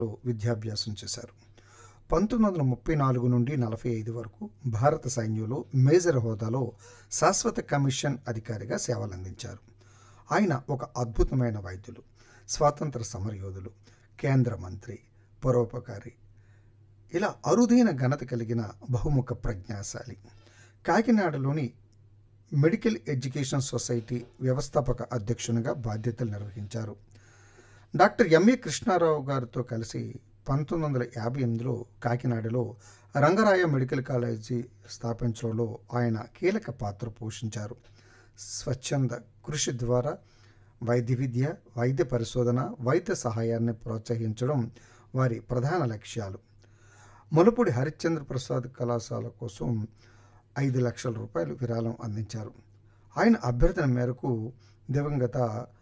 విద్యాభ్యాసం చేశారు పంతొమ్మిది వందల ముప్పై నాలుగు నుండి నలభై ఐదు వరకు భారత సైన్యంలో మేజర్ హోదాలో శాశ్వత కమిషన్ అధికారిగా సేవలందించారు ఆయన ఒక అద్భుతమైన వైద్యులు స్వాతంత్ర సమరయోధులు కేంద్ర మంత్రి పరోపకారి ఇలా అరుదైన ఘనత కలిగిన బహుముఖ ప్రజ్ఞాశాలి కాకినాడలోని మెడికల్ ఎడ్యుకేషన్ సొసైటీ వ్యవస్థాపక అధ్యక్షునిగా బాధ్యతలు నిర్వహించారు డాక్టర్ ఎంఏ కృష్ణారావు గారితో కలిసి పంతొమ్మిది వందల యాభై ఎనిమిదిలో కాకినాడలో రంగరాయ మెడికల్ కాలేజీ స్థాపించడంలో ఆయన కీలక పాత్ర పోషించారు స్వచ్ఛంద కృషి ద్వారా వైద్య విద్య వైద్య పరిశోధన వైద్య సహాయాన్ని ప్రోత్సహించడం వారి ప్రధాన లక్ష్యాలు ములపూడి హరిశ్చంద్ర ప్రసాద్ కళాశాల కోసం ఐదు లక్షల రూపాయలు విరాళం అందించారు ఆయన అభ్యర్థన మేరకు దివంగత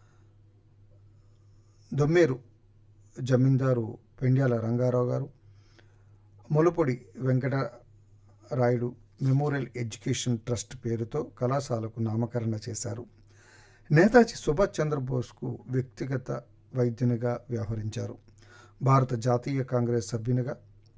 దొమ్మేరు జమీందారు పెండ్యాల రంగారావు గారు Mulapodi Venkatarayudu memorial education trust పేరుతో కళాశాలకు నామకరణ చేశారు నేతాజీ సుభాష్ చంద్రబోస్కు వ్యక్తిగత వైద్యునిగా వ్యవహరించారు భారత జాతీయ కాంగ్రెస్ సభ్యునిగా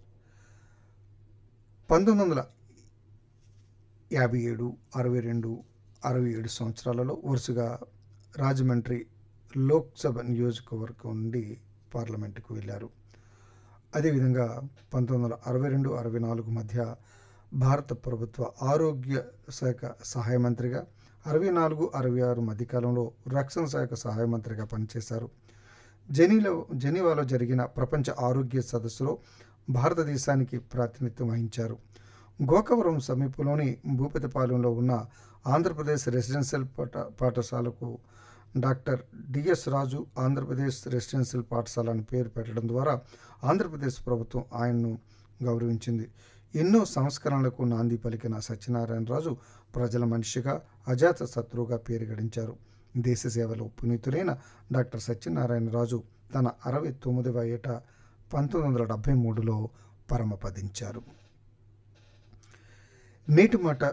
పంతొమ్మిది వందల యాభై ఏడు అరవై రెండు అరవై ఏడు సంవత్సరాలలో వరుసగా రాజమండ్రి లోక్సభ నియోజకవర్గం నుండి పార్లమెంటుకు వెళ్ళారు అదేవిధంగా పంతొమ్మిది వందల అరవై రెండు అరవై నాలుగు మధ్య భారత ప్రభుత్వ ఆరోగ్య శాఖ సహాయ మంత్రిగా అరవై నాలుగు అరవై ఆరు మధ్యకాలంలో రక్షణ శాఖ సహాయ మంత్రిగా పనిచేశారు జెనీలో జెనీవాలో జరిగిన ప్రపంచ ఆరోగ్య సదస్సులో భారతదేశానికి ప్రాతినిధ్యం వహించారు గోకవరం సమీపంలోని భూపతిపాలెంలో ఉన్న ఆంధ్రప్రదేశ్ రెసిడెన్షియల్ పాఠ పాఠశాలకు doctor D S Raju Andhra Pradesh residential పాఠశాల అని పేరు పెట్టడం ద్వారా ఆంధ్రప్రదేశ్ ప్రభుత్వం ఆయన్ను గౌరవించింది ఎన్నో సంస్కరణలకు నాంది పలికిన సత్యనారాయణ రాజు ప్రజల మనిషిగా అజాత శత్రువుగా పేరు గడించారు దేశ సేవలో పునీతులైన డాక్టర్ సత్యనారాయణ రాజు తన అరవై తొమ్మిదవ ఏట పంతొమ్మిది వందల డెబ్భై మూడులో పరమపదించారు నేటి మాట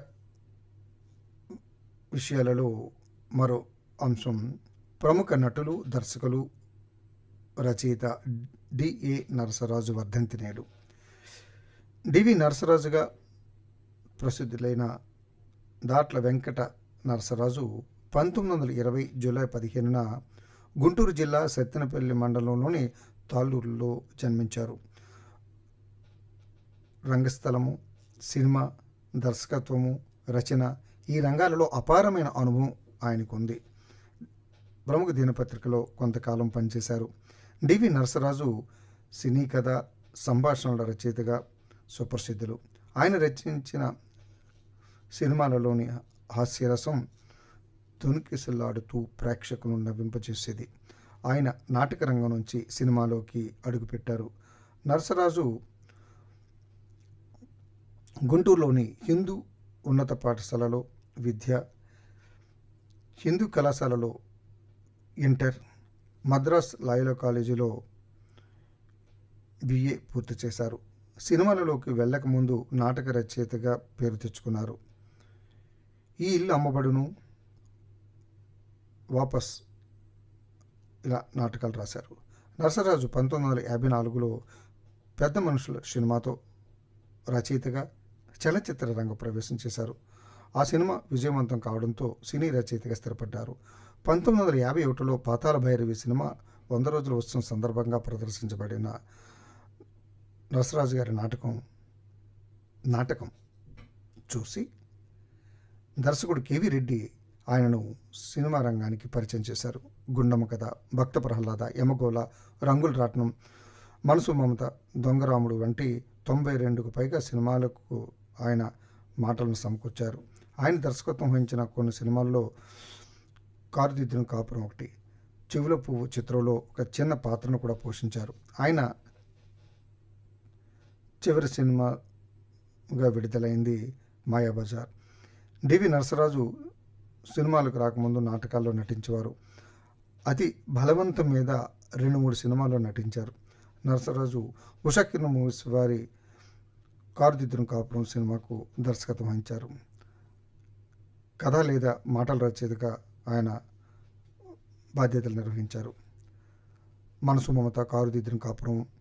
విషయాలలో మరో అంశం ప్రముఖ నటులు దర్శకులు రచయిత డిఏ నరసరాజు వర్ధంతి నేడు డివి నరసరాజుగా ప్రసిద్ధులైన దాట్ల వెంకట నరసరాజు పంతొమ్మిది వందల ఇరవై జూలై పదిహేనున గుంటూరు జిల్లా సత్తెనపల్లి మండలంలోని తాళ్ళూరులో జన్మించారు రంగస్థలము సినిమా దర్శకత్వము రచన ఈ రంగాలలో అపారమైన అనుభవం ఆయనకుంది ప్రముఖ దినపత్రికలో కొంతకాలం పనిచేశారు డివి నరసరాజు సినీ కథ సంభాషణల రచయితగా సుప్రసిద్ధులు ఆయన రచించిన సినిమాలలోని హాస్యరసం తొణికిసలాడుతూ ప్రేక్షకులను నవ్వింపచేసేది ఆయన నాటక రంగం నుంచి సినిమాలోకి అడుగుపెట్టారు నరసరాజు గుంటూరులోని హిందూ ఉన్నత పాఠశాలలో విద్య హిందూ కళాశాలలో ఇంటర్ మద్రాస్ లాయలా కాలేజీలో బిఏ పూర్తి చేశారు సినిమాలలోకి వెళ్ళకముందు నాటక రచయితగా పేరు తెచ్చుకున్నారు ఈ ఇల్లు అమ్మబడును వాపస్ ఇలా నాటకాలు రాశారు నరసరాజు పంతొమ్మిది వందల యాభై నాలుగులో పెద్ద మనుషుల సినిమాతో రచయితగా చలనచిత్ర రంగ ప్రవేశం చేశారు ఆ సినిమా విజయవంతం కావడంతో సినీ రచయితగా స్థిరపడ్డారు పంతొమ్మిది వందల యాభై ఒకటిలో పాతాల భైరవి సినిమా వంద రోజుల ఉత్సవం సందర్భంగా ప్రదర్శించబడిన నరసరాజు గారి నాటకం నాటకం చూసి దర్శకుడు కేవి రెడ్డి ఆయనను సినిమా రంగానికి పరిచయం చేశారు గుండమ్మ కథ భక్త ప్రహ్లాద యమగోళ రంగుల రాట్నం మనసు మమత దొంగరాముడు వంటి తొంభై రెండుకు పైగా సినిమాలకు ఆయన మాటలను సమకూర్చారు ఆయన దర్శకత్వం వహించిన కొన్ని సినిమాల్లో కారుదిద్దిన కాపురం ఒకటి చెవుల పువ్వు చిత్రంలో ఒక చిన్న పాత్రను కూడా పోషించారు ఆయన చివరి సినిమాగా విడుదలైంది మాయాబజార్ డివి నరసరాజు సినిమాలకు రాకముందు నాటకాల్లో నటించేవారు అతి బలవంతం మీద రెండు మూడు సినిమాల్లో నటించారు నరసరాజు ఉషకిరణ మూవీస్ వారి కారుదిద్దును కాపురం సినిమాకు దర్శకత్వం వహించారు కథ లేదా మాటల రచయితగా ఆయన బాధ్యతలు నిర్వహించారు మనసు మమత కారుదిద్దును కాపురం